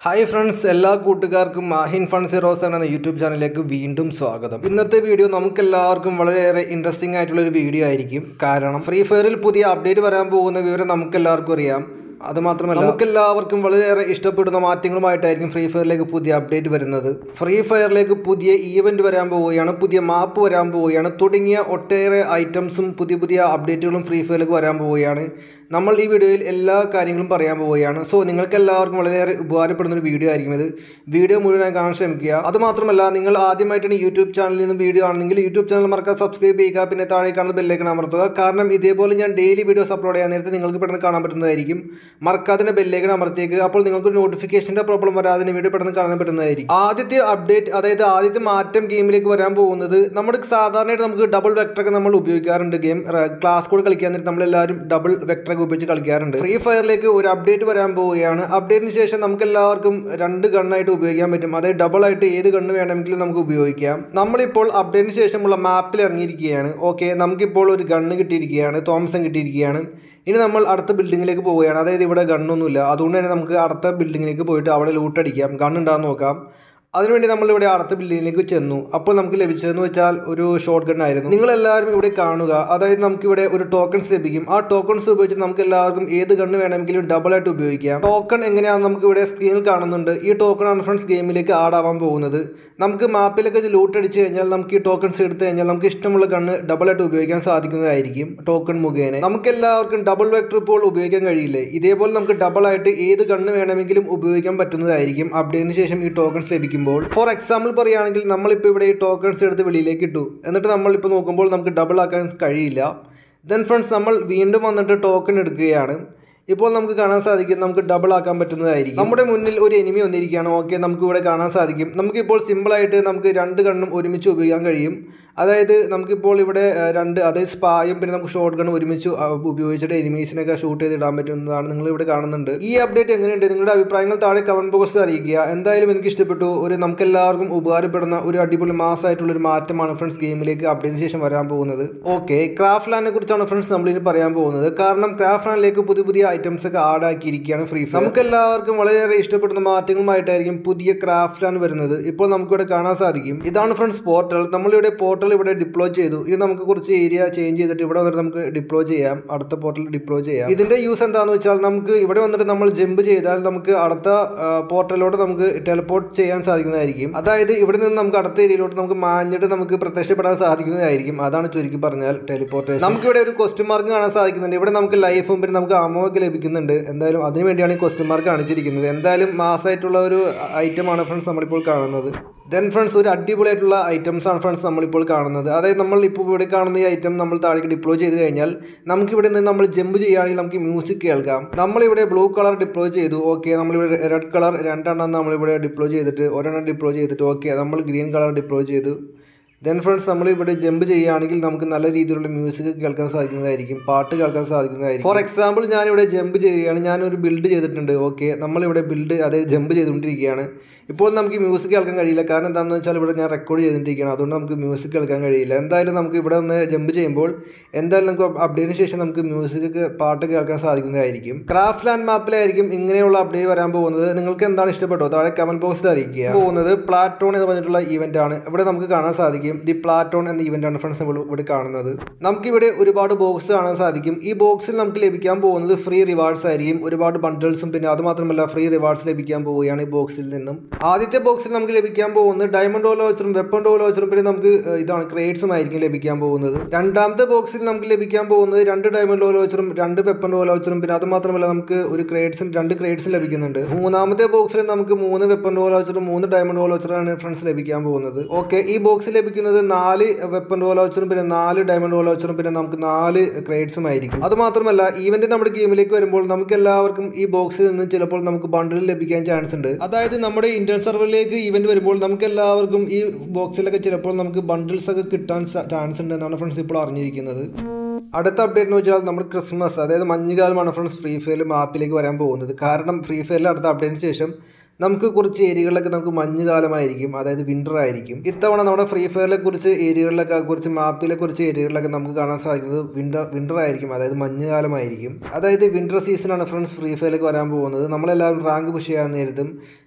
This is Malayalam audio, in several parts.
ഹായ് ഫ്രണ്ട്സ് എല്ലാ കൂട്ടുകാർക്കും മാഹിൻ ഫൺ സീറോസ് എന്ന യൂട്യൂബ് ചാനലിലേക്ക് വീണ്ടും സ്വാഗതം ഇന്നത്തെ വീഡിയോ നമുക്ക് എല്ലാവർക്കും വളരെയേറെ ഇൻട്രസ്റ്റിംഗ് ആയിട്ടുള്ള ഒരു വീഡിയോ ആയിരിക്കും കാരണം ഫ്രീ ഫയറിൽ പുതിയ അപ്ഡേറ്റ് വരാൻ പോകുന്ന വിവരം നമുക്ക് എല്ലാവർക്കും അറിയാം അത് മാത്രമല്ല നമുക്ക് എല്ലാവർക്കും വളരെയേറെ ഇഷ്ടപ്പെടുന്ന മാറ്റങ്ങളുമായിട്ടായിരിക്കും ഫ്രീ ഫയറിലേക്ക് പുതിയ അപ്ഡേറ്റ് വരുന്നത് ഫ്രീ ഫയറിലേക്ക് പുതിയ ഈവന്റ് വരാൻ പോവുകയാണ് പുതിയ മാപ്പ് വരാൻ പോവുകയാണ് തുടങ്ങിയ ഒട്ടേറെ ഐറ്റംസും പുതിയ പുതിയ അപ്ഡേറ്റുകളും ഫ്രീ ഫയറിലേക്ക് വരാൻ പോവുകയാണ് നമ്മൾ ഈ വീഡിയോയിൽ എല്ലാ കാര്യങ്ങളും പറയാൻ പോവുകയാണ് സോ നിങ്ങൾക്ക് എല്ലാവർക്കും വളരെയേറെ ഉപകാരപ്പെടുന്ന ഒരു വീഡിയോ ആയിരിക്കും ഇത് വീഡിയോ മുഴുവനായി കാണാൻ ശ്രമിക്കുക അതുമാത്രമല്ല നിങ്ങൾ ആദ്യമായിട്ടാണ് യൂട്യൂബ് ചാനലിൽ നിന്ന് വീഡിയോ ആണെങ്കിൽ യൂട്യൂബ് ചാനൽ മറക്കാതെ സബ്സ്ക്രൈബ് ചെയ്യുക പിന്നെ താഴെ കാണുന്ന ബെല്ലേക്ക് അമർത്തുക കാരണം ഇതേപോലെ ഞാൻ ഡെയിലി വീഡിയോസ് അപ്ലോഡ് ചെയ്യാൻ നേരത്തെ നിങ്ങൾക്ക് പെട്ടെന്ന് കാണാൻ പറ്റുന്നതായിരിക്കും മറക്കാതെ ബെല്ലേക്ക് അമർത്തിയേക്ക് അപ്പോൾ നിങ്ങൾക്ക് നോട്ടിഫിക്കേഷൻ്റെ പ്രോബ്ലം വരാതെ വീഡിയോ പെട്ടെന്ന് കാണാൻ പറ്റുന്നതായിരിക്കും ആദ്യത്തെ അപ്ഡേറ്റ് അതായത് ആദ്യത്തെ മാറ്റം ഗെയിമിലേക്ക് വരാൻ പോകുന്നത് നമ്മുടെ സാധാരണയായിട്ട് നമുക്ക് ഡബിൾ വെക്ടറൊക്കെ നമ്മൾ ഉപയോഗിക്കാറുണ്ട് ഗെയിം ക്ലാസ് കൂടെ കളിക്കാൻ നേരത്തെ നമ്മളെല്ലാവരും ഡബിൾ വെക്ടറൊക്കെ ഉപയോഗിച്ച് കളിക്കാറുണ്ട് ഫ്രീ ഫയറിലേക്ക് ഒരു അപ്ഡേറ്റ് വരാൻ പോവുകയാണ് അപ്ഡേറ്റിന് ശേഷം നമുക്ക് എല്ലാവർക്കും രണ്ട് ഗണ്ണായിട്ട് ഉപയോഗിക്കാൻ പറ്റും അതായത് ഡബിൾ ആയിട്ട് ഏത് ഗണ്ണ് വേണമെങ്കിലും നമുക്ക് ഉപയോഗിക്കാം നമ്മളിപ്പോൾ അപ്ഡേറ്റിന് ശേഷമുള്ള മാപ്പിൽ ഇറങ്ങിയിരിക്കുകയാണ് ഓക്കെ നമുക്കിപ്പോൾ ഒരു ഗണ്ണ് കിട്ടിയിരിക്കുകയാണ് തോമസൺ കിട്ടിയിരിക്കുകയാണ് ഇനി നമ്മൾ അടുത്ത ബിൽഡിങ്ങിലേക്ക് പോവുകയാണ് അതായത് ഇവിടെ ഗണ്ണൊന്നുമില്ല അതുകൊണ്ട് തന്നെ നമുക്ക് അടുത്ത ബിൽഡിങ്ങിലേക്ക് പോയിട്ട് അവിടെ ലൂട്ടടിക്കാം ഗണ്ണുണ്ടാകുന്ന നോക്കാം അതിനുവേണ്ടി നമ്മളിവിടെ അടുത്ത ബിൽഡിങ്ങിലേക്ക് ചെന്നു അപ്പോൾ നമുക്ക് ലഭിച്ചതെന്ന് വെച്ചാൽ ഒരു ഷോർട്ട് ഗൺ ആയിരുന്നു നിങ്ങളെല്ലാവരും ഇവിടെ കാണുക അതായത് നമുക്കിവിടെ ഒരു ടോക്കൺസ് ലഭിക്കും ആ ടോക്കൺസ് ഉപയോഗിച്ച് നമുക്ക് എല്ലാവർക്കും ഏത് ഗണ്ണ് വേണമെങ്കിലും ഡബിൾ ആയിട്ട് ഉപയോഗിക്കാം ടോക്കൺ എങ്ങനെയാണെന്ന് നമുക്ക് ഇവിടെ സ്ക്രീനിൽ കാണുന്നുണ്ട് ഈ ടോക്കൺ ആണ് ഫ്രണ്ട്സ് ഗെയിമിലേക്ക് ആഡ് ആവാൻ പോകുന്നത് നമുക്ക് മാപ്പിലൊക്കെ ലൂട്ട് അടിച്ച് കഴിഞ്ഞാൽ നമുക്ക് ഈ ടോക്കൺസ് എടുത്തു കഴിഞ്ഞാൽ നമുക്ക് ഇഷ്ടമുള്ള ഗണ്ണ് ഡബിൾ ആയിട്ട് ഉപയോഗിക്കാൻ സാധിക്കുന്നതായിരിക്കും ടോക്കൺ മുഖേന നമുക്ക് എല്ലാവർക്കും ഡബിൾ വെക്ടർ ഇപ്പോൾ ഉപയോഗിക്കാൻ കഴിയില്ലേ ഇതേപോലെ നമുക്ക് ഡബിൾ ആയിട്ട് ഏത് ഗണ്ണ് വേണമെങ്കിലും ഉപയോഗിക്കാൻ പറ്റുന്നതായിരിക്കും അപ്ഡേറ്റിന് ശേഷം ഈ ടോക്കൺസ് ലഭിക്കുമ്പോൾ ഫോർ എക്സാമ്പിൾ പറയുകയാണെങ്കിൽ നമ്മളിപ്പോൾ ഇവിടെ ഈ ടോക്കൺസ് എടുത്ത് വെളിയിലേക്ക് ഇട്ടു എന്നിട്ട് നമ്മളിപ്പോൾ നോക്കുമ്പോൾ നമുക്ക് ഡബിൾ ആക്കാൻ കഴിയില്ല ദെൻ ഫ്രണ്ട്സ് നമ്മൾ വീണ്ടും വന്നിട്ട് ടോക്കൺ എടുക്കുകയാണ് ഇപ്പോൾ നമുക്ക് കാണാൻ സാധിക്കും നമുക്ക് ഡബിൾ ആക്കാൻ പറ്റുന്നതായിരിക്കും നമ്മുടെ മുന്നിൽ ഒരു എനിമി വന്നിരിക്കുകയാണ് ഓക്കെ നമുക്ക് ഇവിടെ കാണാൻ സാധിക്കും നമുക്കിപ്പോൾ സിമ്പിളായിട്ട് നമുക്ക് രണ്ട് കണ്ണും ഒരുമിച്ച് ഉപയോഗിക്കാൻ കഴിയും അതായത് നമുക്കിപ്പോൾ ഇവിടെ ഏഹ്, രണ്ട് അതായത് സ്പായും പിന്നെ നമുക്ക് ഷോർട്ട് ഗൺ ഒരുമിച്ച് അഹ്, ഉപയോഗിച്ചിട്ട് എനിമീസിനൊക്കെ ഷൂട്ട് ചെയ്ത് ഇടാൻ പറ്റുന്നതാണ് നിങ്ങൾ ഇവിടെ കാണുന്നുണ്ട് ഈ അപ്ഡേറ്റ് എങ്ങനെയുണ്ട് നിങ്ങളുടെ അഭിപ്രായങ്ങൾ താഴെ കമന്റ് ബോക്സിൽ അറിയിക്കുക എന്തായാലും എനിക്ക് ഇഷ്ടപ്പെട്ടു ഒരു നമുക്ക് എല്ലാവർക്കും ഉപകാരപ്പെടുന്ന ഒരു അടിപൊളി മാസമായിട്ടുള്ള ഒരു മാറ്റമാണ് ഫ്രണ്ട്സ് ഗെയിമിലേക്ക് അപ്ഡേറ്റിന് ശേഷം വരാൻ പോകുന്നത് ഓക്കെ ക്രാഫ്റ്റ് ലാൻഡിനെ കുറിച്ചാണ് ഫ്രണ്ട്സ് നമ്മളിനി പറയാൻ പോകുന്നത് കാരണം ക്രാഫ്റ്റ് ലാൻഡിലേക്ക് പുതിയ പുതിയ ഐറ്റംസ് ഒക്കെ ആഡ് ആക്കിയിരിക്കുകയാണ് ഫ്രീ ഫയർ നമുക്ക് എല്ലാവർക്കും വളരെയേറെ ഇഷ്ടപ്പെടുന്ന മാറ്റങ്ങളുമായിട്ടായിരിക്കും പുതിയ ക്രാഫ്റ്റ് ലാൻഡ് വരുന്നത് ഇപ്പോൾ നമുക്കിവിടെ കാണാൻ സാധിക്കും ഇതാണ് ഫ്രണ്ട്സ് പോർട്ടൽ നമ്മളിവിടെ പോർട്ടൽ ഇവിടെ ഡിപ്ലോയ് ചെയ്തു ഇനി നമുക്ക് കുറച്ച് ഏരിയ ചേഞ്ച് ചെയ്തിട്ട് ഇവിടെ വന്നിട്ട് നമുക്ക് ഡിപ്ലോയ് ചെയ്യാം അടുത്ത പോർട്ടൽ ഡിപ്ലോയ് ചെയ്യാം ഇതിന്റെ യൂസ് എന്താണെന്ന് വെച്ചാൽ നമുക്ക് ഇവിടെ വന്നിട്ട് നമ്മൾ ജമ്പ് ചെയ്താൽ നമുക്ക് അടുത്ത പോർട്ടലിലോട്ട് നമുക്ക് ടെലിപ്പോർട്ട് ചെയ്യാൻ സാധിക്കുന്നതായിരിക്കും അതായത് ഇവിടെ നിന്ന് നമുക്ക് അടുത്ത ഏരിയയിലോട്ട് നമുക്ക് മാഞ്ഞിട്ട് നമുക്ക് പ്രത്യക്ഷപ്പെടാൻ സാധിക്കുന്നതായിരിക്കും അതാണ് ചുരുക്കി പറഞ്ഞാൽ ടെലിപ്പോർട്ടേഷൻ നമുക്കിവിടെ ഒരു ക്വസ്റ്റ്യൻ മാർക്ക് കാണാൻ സാധിക്കുന്നുണ്ട് ഇവിടെ നമുക്ക് ലൈഫും പിന്നെ നമുക്ക് അമോ ഒക്കെ ലഭിക്കുന്നുണ്ട് എന്തായാലും അതിന് വേണ്ടിയാണ് ഈ ക്വസ്റ്റ്യൻ മാർക്ക് കാണിച്ചിരിക്കുന്നത് എന്തായാലും മാസമായിട്ടുള്ള ഒരു ഐറ്റമാണ് ഫ്രണ്ട്സ് നമ്മളിപ്പോൾ കാണുന്നത് ദെൻ ഫ്രണ്ട്സ് ഒരു അടിപൊളിയായിട്ടുള്ള ഐറ്റംസ് ആണ് ഫ്രണ്ട്സ് നമ്മളിപ്പോൾ കാണുന്നത് അതായത് നമ്മൾ ഇപ്പോൾ ഇവിടെ കാണുന്ന ഈ ഐറ്റം നമ്മൾ താഴേക്ക് ഡിപ്ലോയ് ചെയ്ത് കഴിഞ്ഞാൽ നമുക്ക് ഇവിടെ നിന്ന് നമ്മൾ ജമ്പ് ചെയ്യുകയാണെങ്കിൽ നമുക്ക് മ്യൂസിക് കേൾക്കാം നമ്മളിവിടെ ബ്ലൂ കളർ ഡിപ്ലോയ് ചെയ്തു ഓക്കെ നമ്മളിവിടെ റെഡ് കളർ രണ്ടെണ്ണം നമ്മളിവിടെ ഡിപ്ലോയ് ചെയ്തിട്ട് ഒരെണ്ണം ഡിപ്ലോയ് ചെയ്തിട്ട് ഓക്കെ നമ്മൾ ഗ്രീൻ കളർ ഡിപ്ലോയ് ചെയ്തു ദെൻ ഫ്രണ്ട്സ് നമ്മൾ ഇവിടെ ജമ്പ് ചെയ്യുകയാണെങ്കിൽ നമുക്ക് നല്ല രീതിയിലുള്ള മ്യൂസിക് കേൾക്കാൻ സാധിക്കുന്നതായിരിക്കും പാട്ട് കേൾക്കാൻ സാധിക്കുന്നതായിരിക്കും ഫോർ എക്സാമ്പിൾ ഞാനിവിടെ ജമ്പ് ചെയ്യുകയാണ് ഞാനൊരു ബിൽഡ് ചെയ്തിട്ടുണ്ട് ഓക്കെ നമ്മളിവിടെ ബിൽഡ് അതായത് ജമ്പ് ചെയ്തുകൊണ്ടിരിക്കുകയാണ് ഇപ്പോൾ നമുക്ക് മ്യൂസിക് കേൾക്കാൻ കഴിയില്ല കാരണം എന്താണെന്ന് വെച്ചാൽ ഇവിടെ ഞാൻ റെക്കോർഡ് ചെയ്തുകൊണ്ടിരിക്കുകയാണ് അതുകൊണ്ട് നമുക്ക് മ്യൂസിക് കേൾക്കാൻ കഴിയില്ല എന്തായാലും നമുക്ക് ഇവിടെ ഒന്ന് ജമ്പ് ചെയ്യുമ്പോൾ എന്തായാലും നമുക്ക് അപ്ഡേറ്റിന് ശേഷം നമുക്ക് മ്യൂസിക് പാട്ട് കേൾക്കാൻ സാധിക്കുന്നതായിരിക്കും ക്രാഫ്റ്റ് ലാൻഡ് മാപ്പിലായിരിക്കും ഇങ്ങനെയുള്ള അപ്ഡേറ്റ് വരാൻ പോകുന്നത് നിങ്ങൾക്ക് എന്താണ് ഇഷ്ടപ്പെട്ടോ താഴെ കമന്റ് ബോക്സിൽ അറിയിക്കുക പോകുന്നത് പ്ലാറ്റോൺ എന്ന് പറഞ്ഞിട്ടുള്ള ഇവന്റ് ആണ് ഇവിടെ നമുക്ക് കാണാൻ സാധിക്കും ദി പ്ലാറ്റോൺ എന്ന ഇവന്റ് ആണ് ഫ്രണ്ട്സ് നമ്മൾ ഇവിടെ കാണുന്നത് നമുക്കിവിടെ ഒരുപാട് ബോക്സ് കാണാൻ സാധിക്കും ഈ ബോക്സിൽ നമുക്ക് ലഭിക്കാൻ പോകുന്നത് ഫ്രീ റിവാർഡ്സ് ആയിരിക്കും ഒരുപാട് ബണ്ടിൽസും പിന്നെ അത് മാത്രമല്ല ഫ്രീ റിവാർഡ്സ് ലഭിക്കാൻ പോവുകയാണ് ഈ ബോക്സിൽ നിന്നും ആദ്യത്തെ ബോക്സിൽ നമുക്ക് ലഭിക്കാൻ പോകുന്നത് ഡയമണ്ട് ഓലോച്ചറും വെപ്പൺ ഓലോച്ചറും പിന്നെ നമുക്ക് ഏഹ്, ഇതാണ് ക്രേറ്റ്സും ആയിരിക്കും ലഭിക്കാൻ പോകുന്നത് രണ്ടാമത്തെ ബോക്സിൽ നമുക്ക് ലഭിക്കാൻ പോകുന്നത് രണ്ട് ഡയമണ്ട് ഓലോച്ചറും രണ്ട് വെപ്പൺ ഓലോച്ചറും പിന്നെ അത് മാത്രമല്ല നമുക്ക് ഒരു ക്രേറ്റ്സും രണ്ട് ക്രേറ്റ്സും ലഭിക്കുന്നുണ്ട് മൂന്നാമത്തെ ബോക്സിൽ നമുക്ക് മൂന്ന് വെപ്പൺ ഓലോച്ചറും മൂന്ന് ഡയമണ്ട് ഓലോച്ചറാണ് ഫ്രണ്ട്സ് ലഭിക്കാൻ പോകുന്നത് ഓക്കെ ഈ ബോക്സിൽ ലഭിക്കുന്നത് നാല് വെപ്പൺ ഓലോച്ചറും പിന്നെ നാല് ഡയമണ്ട് ഓലോച്ചറും പിന്നെ നമുക്ക് നാല് ക്രേറ്റ്സും ആയിരിക്കും അത് മാത്രമല്ല ഈവന്റ് നമ്മുടെ ഗെയിമിലേക്ക് വരുമ്പോൾ നമുക്ക് എല്ലാവർക്കും ഈ ബോക്സിൽ നിന്ന് ചിലപ്പോൾ നമുക്ക് ബണ്ടിൽ ലഭിക്കാൻ ചാൻസ് ഉണ്ട് അതായത് നമ്മുടെ ഇന്ത്യൻ സെർവറിലേക്ക് ഈവന്റ് വരുമ്പോൾ നമുക്ക് എല്ലാവർക്കും ഈ ബോക്സിലൊക്കെ ചിലപ്പോൾ നമുക്ക് ബണ്ടിൽസ് ഒക്കെ കിട്ടാൻ ചാൻസ് ഉണ്ട് എന്നാണ് ഫ്രണ്ട്സ് ഇപ്പോൾ അറിഞ്ഞിരിക്കുന്നത് അടുത്ത അപ്ഡേറ്റ് എന്ന് വെച്ചാൽ നമ്മുടെ ക്രിസ്മസ് അതായത് മഞ്ഞുകാലമാണ് ഫ്രണ്ട്സ് ഫ്രീ ഫയർ മാപ്പിലേക്ക് വരാൻ പോകുന്നത് കാരണം ഫ്രീ ഫയറിൽ അടുത്ത അപ്ഡേറ്റിന് ശേഷം നമുക്ക് കുറച്ച് ഏരിയകളിലൊക്കെ നമുക്ക് മഞ്ഞുകാലമായിരിക്കും അതായത് വിൻ്റർ ആയിരിക്കും ഇത്തവണ നമ്മുടെ ഫ്രീ ഫയറിലെ കുറിച്ച് ഏരിയകളിലൊക്കെ കുറച്ച് മാപ്പിലെ കുറച്ച് ഏരിയകളിലൊക്കെ നമുക്ക് കാണാൻ സാധിക്കുന്നത് വിൻ്റർ വിൻ്റർ ആയിരിക്കും അതായത് മഞ്ഞുകാലമായിരിക്കും അതായത് വിൻ്റർ സീസണാണ് ഫ്രണ്ട്സ് ഫ്രീ ഫയറിലേക്ക് വരാൻ പോകുന്നത് നമ്മളെല്ലാവരും റാങ്ക് പുഷ് ചെയ്യാൻ നേരത്തും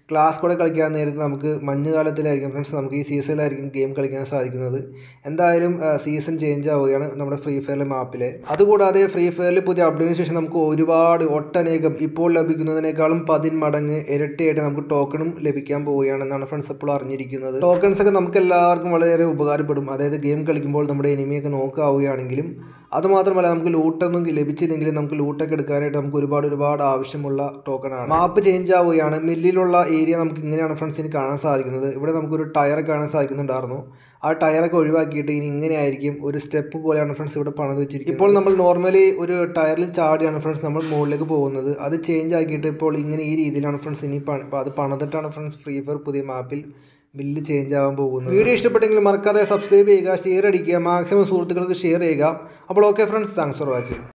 ക്ലാസ് കൂടെ കളിക്കാൻ നേരത്ത് നമുക്ക് മഞ്ഞുകാലത്തിലായിരിക്കും ഫ്രണ്ട്സ് നമുക്ക് ഈ സീസണിലായിരിക്കും ഗെയിം കളിക്കാൻ സാധിക്കുന്നത് എന്തായാലും സീസൺ ചേഞ്ച് ആവുകയാണ് നമ്മുടെ ഫ്രീ ഫയറിലെ മാപ്പിലെ അതുകൂടാതെ ഫ്രീ ഫയറിൽ പുതിയ അപ്ഡേറ്റിന് ശേഷം നമുക്ക് ഒരുപാട് ഒട്ടനേകം ഇപ്പോൾ ലഭിക്കുന്നതിനേക്കാളും പതിന്മടങ്ങ് ഇരട്ടിയായിട്ട് നമുക്ക് ടോക്കണും ലഭിക്കാൻ പോവുകയാണെന്നാണ് ഫ്രണ്ട്സ് ഇപ്പോൾ അറിഞ്ഞിരിക്കുന്നത് ടോക്കൺസ് ഒക്കെ നമുക്ക് എല്ലാവർക്കും വളരെയേറെ ഉപകാരപ്പെടും അതായത് ഗെയിം കളിക്കുമ്പോൾ നമ്മുടെ എനിമിയൊക്കെ നോക്കാവുകയാണെങ്കിലും അതുമാത്രമല്ല നമുക്ക് ലൂട്ടൊന്നും ലഭിച്ചില്ലെങ്കിലും നമുക്ക് ലൂട്ടൊക്കെ എടുക്കാനായിട്ട് നമുക്ക് ഒരുപാട് ഒരുപാട് ആവശ്യമുള്ള ടോക്കണാണ് മാപ്പ് ചേഞ്ച് ആവുകയാണ് മില്ലിലുള്ള ഏരിയ നമുക്ക് ഇങ്ങനെയാണ് ഫ്രണ്ട്സ് ഇനി കാണാൻ സാധിക്കുന്നത് ഇവിടെ നമുക്കൊരു ടയർ കാണാൻ സാധിക്കുന്നുണ്ടായിരുന്നു ആ ടയറൊക്കെ ഒഴിവാക്കിയിട്ട് ഇനി ഇങ്ങനെയായിരിക്കും ഒരു സ്റ്റെപ്പ് പോലെയാണ് ഫ്രണ്ട്സ് ഇവിടെ പണിത് വെച്ചിരിക്കുന്നത് ഇപ്പോൾ നമ്മൾ നോർമലി ഒരു ടയറിൽ ചാടിയാണ് ഫ്രണ്ട്സ് നമ്മൾ മുകളിലേക്ക് പോകുന്നത് അത് ചേഞ്ച് ആക്കിയിട്ട് ഇപ്പോൾ ഇങ്ങനെ ഈ രീതിയിലാണ് ഫ്രണ്ട്സ് ഇനി പണി അപ്പോൾ അത് പണിതിട്ടാണ് ഫ്രണ്ട്സ് ഫ്രീ ഫയർ പുതിയ മാപ്പിൽ ബില്ല് ചേഞ്ച് ആവാൻ പോകുന്നത് വീഡിയോ ഇഷ്ടപ്പെട്ടെങ്കിൽ മറക്കാതെ സബ്സ്ക്രൈബ് ചെയ്യുക ഷെയർ അടിക്കുക മാക്സിമം സുഹൃത്തുക്കൾക്ക് ഷെയർ ചെയ്യുക അപ്പോൾ okay friends thanks for watching